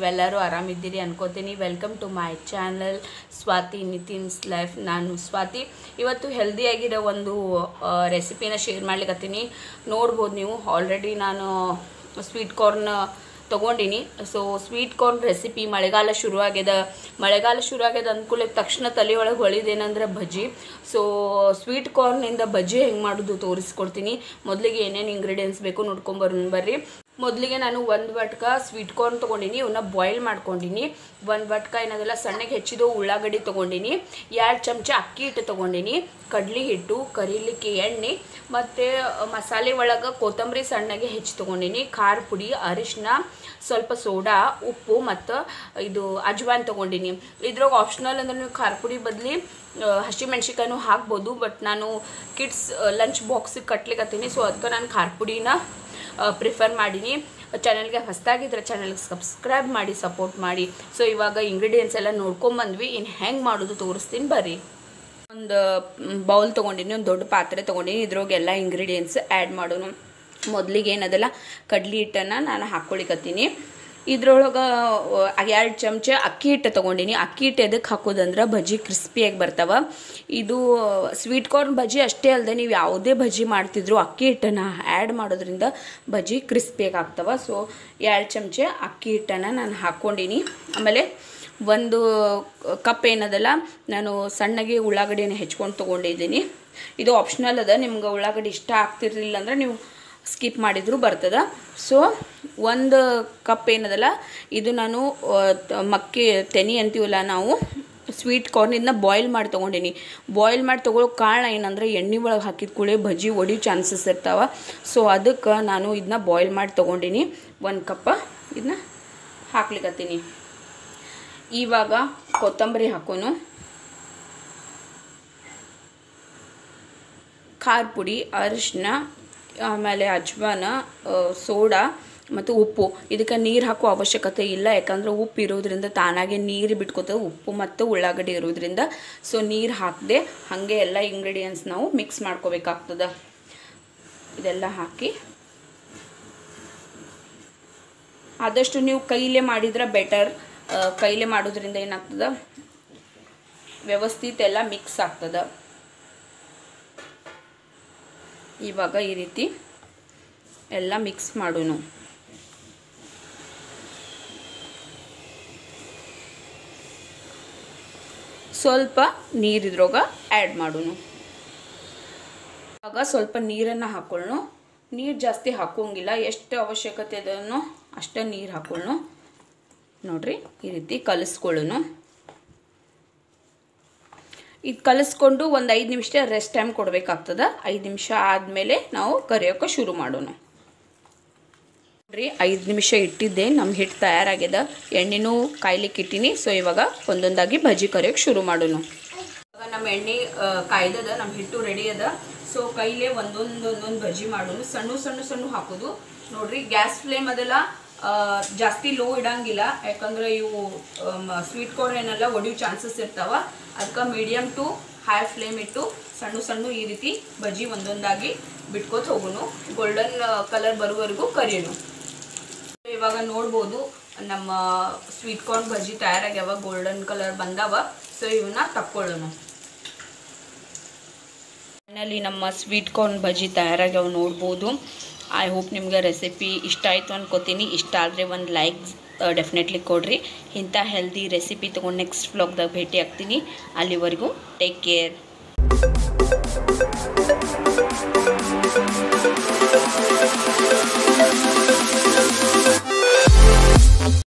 ನೀವೆಲ್ಲರೂ ಆರಾಮಿದ್ದೀರಿ ಅನ್ಕೋತೀನಿ welcome to my channel Swathi Nitin's life ನಾನು ಸ್ವಾತಿ ಇವತ್ತು ಹೆಲ್ದಿಯಾಗಿರೋ ಒಂದು ರೆಸಿಪಿನ ಶೇರ್ ಮಾಡ್ಲಿಕ್ಕತ್ತೀನಿ ನೋಡ್ಬೋದು ನೀವು ಆಲ್ರೆಡಿ ನಾನು ಸ್ವೀಟ್ ಕಾರ್ನ್ ತೊಗೊಂಡಿನಿ ಸೊ ಸ್ವೀಟ್ ಕಾರ್ನ್ ರೆಸಿಪಿ ಮಳೆಗಾಲ ಶುರುವಾಗ್ಯದ ಮಳೆಗಾಲ ಶುರುವಾಗ್ಯದ ಅಂದ್ಕೂಲೆ ತಕ್ಷಣ ತಲೆಯೊಳಗೆ ಹೊಳಿದೇನಂದ್ರೆ ಬಜ್ಜಿ ಸೊ ಸ್ವೀಟ್ ಕಾರ್ನಿಂದ ಬಜ್ಜಿ ಹೆಂಗೆ ಮಾಡೋದು ತೋರಿಸ್ಕೊಡ್ತೀನಿ ಮೊದಲಿಗೆ ಏನೇನು ಇಂಗ್ರೀಡಿಯೆಂಟ್ಸ್ ಬೇಕು ನೋಡ್ಕೊಂಬರೋಣ ಬರ್ರಿ ಮೊದಲಿಗೆ ನಾನು ಒಂದು ಬಟ್ಕ ಸ್ವೀಟ್ ಕಾರ್ನ್ ತೊಗೊಂಡಿನಿ ಇವನ್ನ ಬಾಯ್ಲ್ ಮಾಡ್ಕೊಂಡಿನಿ ಒಂದು ಬಟ್ಕ ಏನದಲ್ಲ ಸಣ್ಣಗೆ ಹೆಚ್ಚಿದ ಉಳ್ಳಾಗಡ್ಡಿ ತೊಗೊಂಡಿನಿ ಎರಡು ಚಮಚ ಅಕ್ಕಿ ಹಿಟ್ಟು ತೊಗೊಂಡಿನಿ ಕಡ್ಲಿ ಹಿಟ್ಟು ಕರಿಲಿಕ್ಕೆ ಎಣ್ಣೆ ಮತ್ತು ಮಸಾಲೆ ಒಳಗೆ ಕೊತ್ತಂಬರಿ ಸಣ್ಣಗೆ ಹೆಚ್ಚಿ ತೊಗೊಂಡಿನಿ ಖಾರ ಪುಡಿ ಅರಿಶಿನ ಸ್ವಲ್ಪ ಸೋಡಾ ಉಪ್ಪು ಮತ್ತು ಇದು ಅಜ್ವಾನ್ ತೊಗೊಂಡಿನಿ ಇದ್ರಾಗ ಆಪ್ಷನಲ್ ಅಂದ್ರೆ ನೀವು ಖಾರ ಪುಡಿ ಬದಲಿ ಹಸಿಮೆಣ್ಸಿಕಾಯ್ನೂ ಹಾಕ್ಬೋದು ಬಟ್ ನಾನು ಕಿಡ್ಸ್ ಲಂಚ್ ಬಾಕ್ಸಿಗೆ ಕಟ್ಲಿಕ್ಕತ್ತೀನಿ ಸೊ ಅದಕ್ಕೆ ನಾನು ಖಾರ ಪುಡಿನ ಪ್ರಿಫರ್ ಮಾಡೀನಿ ಚಾನಲ್ಗೆ ಹೊಸ್ದಾಗಿದ್ರೆ ಚಾನಲ್ಗೆ ಸಬ್ಸ್ಕ್ರೈಬ್ ಮಾಡಿ ಸಪೋರ್ಟ್ ಮಾಡಿ ಸೊ ಇವಾಗ ಇಂಗ್ರೀಡಿಯೆಂಟ್ಸ್ ಎಲ್ಲ ನೋಡ್ಕೊಂಬಂದ್ವಿ ಇನ್ನು ಹೆಂಗೆ ಮಾಡೋದು ತೋರಿಸ್ತೀನಿ ಬರ್ರಿ ಒಂದು ಬೌಲ್ ತೊಗೊಂಡಿನಿ ಒಂದು ದೊಡ್ಡ ಪಾತ್ರೆ ತೊಗೊಂಡಿನಿ ಇದ್ರಾಗೆಲ್ಲ ಇಂಗ್ರೀಡಿಯೆಂಟ್ಸ್ ಆ್ಯಡ್ ಮಾಡೋನು ಮೊದಲಿಗೆ ಏನದಲ್ಲ ಕಡ್ಲಿ ಹಿಟ್ಟನ್ನು ನಾನು ಹಾಕ್ಕೊಳಿಕತ್ತೀನಿ ಇದ್ರೊಳಗೆ ಎರಡು ಚಮಚ ಅಕ್ಕಿ ಹಿಟ್ಟು ತೊಗೊಂಡಿನಿ ಅಕ್ಕಿ ಹಿಟ್ಟು ಎದಕ್ಕೆ ಹಾಕೋದಂದ್ರೆ ಬಜ್ಜಿ ಕ್ರಿಸ್ಪಿಯಾಗಿ ಬರ್ತಾವ ಇದು ಸ್ವೀಟ್ ಕಾರ್ನ್ ಬಜ್ಜಿ ಅಷ್ಟೇ ಅಲ್ಲದೆ ನೀವು ಯಾವುದೇ ಬಜ್ಜಿ ಮಾಡ್ತಿದ್ರು ಅಕ್ಕಿ ಹಿಟ್ಟನ್ನು ಆ್ಯಡ್ ಮಾಡೋದ್ರಿಂದ ಬಜ್ಜಿ ಕ್ರಿಸ್ಪಿಯಾಗಿ ಆಗ್ತವ ಸೊ ಎರಡು ಚಮಚ ಅಕ್ಕಿ ಹಿಟ್ಟನ್ನು ನಾನು ಹಾಕ್ಕೊಂಡಿನಿ ಆಮೇಲೆ ಒಂದು ಕಪ್ ಏನದಲ್ಲ ನಾನು ಸಣ್ಣಗೆ ಉಳ್ಳಾಗಡ್ಡಿನ ಹೆಚ್ಕೊಂಡು ತೊಗೊಂಡಿದ್ದೀನಿ ಇದು ಆಪ್ಷನಲ್ ಅದ ನಿಮ್ಗೆ ಉಳ್ಳಾಗಡ್ಡಿ ಇಷ್ಟ ಆಗ್ತಿರ್ಲಿಲ್ಲ ಅಂದ್ರೆ ನೀವು ಸ್ಕಿಪ್ ಮಾಡಿದರೂ ಬರ್ತದೆ ಸೊ ಒಂದು ಕಪ್ ಏನದಲ್ಲ ಇದು ನಾನು ಮಕ್ಕಿ ತೆನಿ ಅಂತೀವಲ್ಲ ನಾವು ಸ್ವೀಟ್ ಕಾರ್ನ್ ಇದನ್ನ ಬಾಯ್ಲ್ ಮಾಡಿ ತೊಗೊಂಡಿನಿ ಬಾಯ್ಲ್ ಮಾಡಿ ತೊಗೊಳ್ಳೋ ಕಾರಣ ಏನಂದ್ರೆ ಎಣ್ಣೆ ಒಳಗೆ ಹಾಕಿದ ಕೂಡಲೇ ಬಜ್ಜಿ ಒಡಿಯೋ ಚಾನ್ಸಸ್ ಇರ್ತಾವೆ ಸೊ ಅದಕ್ಕೆ ನಾನು ಇದನ್ನ ಬಾಯ್ಲ್ ಮಾಡಿ ತೊಗೊಂಡಿನಿ ಒಂದು ಕಪ್ಪ ಇದನ್ನ ಹಾಕ್ಲಿಕ್ಕತ್ತೀನಿ ಇವಾಗ ಕೊತ್ತಂಬರಿ ಹಾಕೋನು ಖಾರ ಪುಡಿ ಅರಿಶಿನ ಆಮೇಲೆ ಅಜ್ವಾನ ಸೋಡಾ ಮತ್ತು ಉಪ್ಪು ಇದಕ್ಕೆ ನೀರು ಹಾಕೋ ಅವಶ್ಯಕತೆ ಇಲ್ಲ ಯಾಕಂದ್ರೆ ಉಪ್ಪು ಇರೋದ್ರಿಂದ ತಾನಾಗೆ ನೀರು ಬಿಟ್ಕೋತದೆ ಉಪ್ಪು ಮತ್ತು ಉಳ್ಳಾಗಡ್ಡಿ ಇರೋದ್ರಿಂದ ಸೊ ನೀರು ಹಾಕದೆ ಹಾಗೆ ಎಲ್ಲ ಇಂಗ್ರೀಡಿಯೆಂಟ್ಸ್ ನಾವು ಮಿಕ್ಸ್ ಮಾಡ್ಕೋಬೇಕಾಗ್ತದೆ ಇದೆಲ್ಲ ಹಾಕಿ ಆದಷ್ಟು ನೀವು ಕೈಲೇ ಮಾಡಿದ್ರೆ ಬೆಟರ್ ಕೈಲೇ ಮಾಡೋದ್ರಿಂದ ಏನಾಗ್ತದೆ ವ್ಯವಸ್ಥಿತ ಎಲ್ಲ ಮಿಕ್ಸ್ ಆಗ್ತದೆ ಇವಾಗ ಈ ರೀತಿ ಎಲ್ಲ ಮಿಕ್ಸ್ ಮಾಡೋಣ ಸ್ವಲ್ಪ ನೀರಿದ್ರಾಗ ಆ್ಯಡ್ ಮಾಡೋಣ ಇವಾಗ ಸ್ವಲ್ಪ ನೀರನ್ನು ಹಾಕೊಳ್ಳೋಣ ನೀರು ಜಾಸ್ತಿ ಹಾಕೋಂಗಿಲ್ಲ ಎಷ್ಟು ಅವಶ್ಯಕತೆ ಅದನ್ನು ಅಷ್ಟೇ ನೀರು ಹಾಕೊಳ್ಳೋಣ ನೋಡ್ರಿ ಈ ರೀತಿ ಕಲಿಸ್ಕೊಳ್ಳೋಣ ಇದು ಕಲಿಸ್ಕೊಂಡು ಒಂದು ಐದು ನಿಮಿಷ ರೆಸ್ಟ್ ಟೈಮ್ ಕೊಡಬೇಕಾಗ್ತದೆ ಐದು ನಿಮಿಷ ಆದಮೇಲೆ ನಾವು ಕರಿಯೋಕೆ ಶುರು ಮಾಡೋಣ ನೋಡ್ರಿ ಐದು ನಿಮಿಷ ಇಟ್ಟಿದ್ದೆ ನಮ್ಮ ಹಿಟ್ಟು ತಯಾರಾಗ್ಯದ ಎಣ್ಣೆನೂ ಕಾಯ್ಲಿಕ್ಕೆ ಇಟ್ಟಿನಿ ಸೊ ಇವಾಗ ಒಂದೊಂದಾಗಿ ಬಜ್ಜಿ ಕರಿಯೋಕೆ ಶುರು ಮಾಡೋಣ ಇವಾಗ ನಮ್ಮ ಎಣ್ಣೆ ಕಾಯ್ದದ ನಮ್ಮ ಹಿಟ್ಟು ರೆಡಿ ಅದ ಸೊ ಕೈಲೇ ಒಂದೊಂದು ಒಂದೊಂದು ಬಜ್ಜಿ ಮಾಡೋಣ ಸಣ್ಣ ಸಣ್ಣ ಸಣ್ಣ ಹಾಕೋದು ನೋಡ್ರಿ ಗ್ಯಾಸ್ ಫ್ಲೇಮ್ ಅದೆಲ್ಲ ಜಾಸ್ತಿ ಲೋ ಇಡಂಗಿಲ್ಲ ಯಾಕಂದ್ರೆ ಇವು ಸ್ವೀಟ್ ಕಾರ್ನ್ ಏನೆಲ್ಲ ಒಡಿಯೋ ಚಾನ್ಸಸ್ ಇರ್ತಾವ ಅದಕ್ಕೆ ಮೀಡಿಯಮ್ ಟು ಹೈ ಫ್ಲೇಮ್ ಇಟ್ಟು ಸಣ್ಣ ಸಣ್ಣ ಈ ರೀತಿ ಬಜ್ಜಿ ಒಂದೊಂದಾಗಿ ಬಿಟ್ಕೋತ ಹೋಗೋನು ಗೋಲ್ಡನ್ ಕಲರ್ ಬರುವವರೆಗೂ ಕರಿಯೋನು ಇವಾಗ ನೋಡ್ಬೋದು ನಮ್ಮ ಸ್ವೀಟ್ ಕಾರ್ನ್ ಬಜ್ಜಿ ತಯಾರಾಗ್ಯಾವ ಗೋಲ್ಡನ್ ಕಲರ್ ಬಂದಾವ ಸೊ ಇವನ್ನ ತಕ್ಕೊಳ್ಳೋಣ ಫೈನಲಿ ನಮ್ಮ ಸ್ವೀಟ್ ಕಾರ್ನ್ ಬಜ್ಜಿ ತಯಾರಾಗ್ಯಾವ ನೋಡ್ಬೋದು ಐ ಹೋಪ್ ನಿಮ್ಗೆ ರೆಸಿಪಿ ಇಷ್ಟ ಆಯಿತು ಅನ್ಕೋತೀನಿ ಇಷ್ಟ ಆದರೆ ಒಂದು ಲೈಕ್ ಡೆಫಿನೆಟ್ಲಿ ಕೊಡ್ರಿ ಇಂಥ ಹೆಲ್ದಿ ರೆಸಿಪಿ ತೊಗೊಂಡು ನೆಕ್ಸ್ಟ್ ವ್ಲಾಗ್ದಾಗ ಭೇಟಿ ಆಗ್ತೀನಿ ಅಲ್ಲಿವರೆಗೂ ಟೇಕ್ ಕೇರ್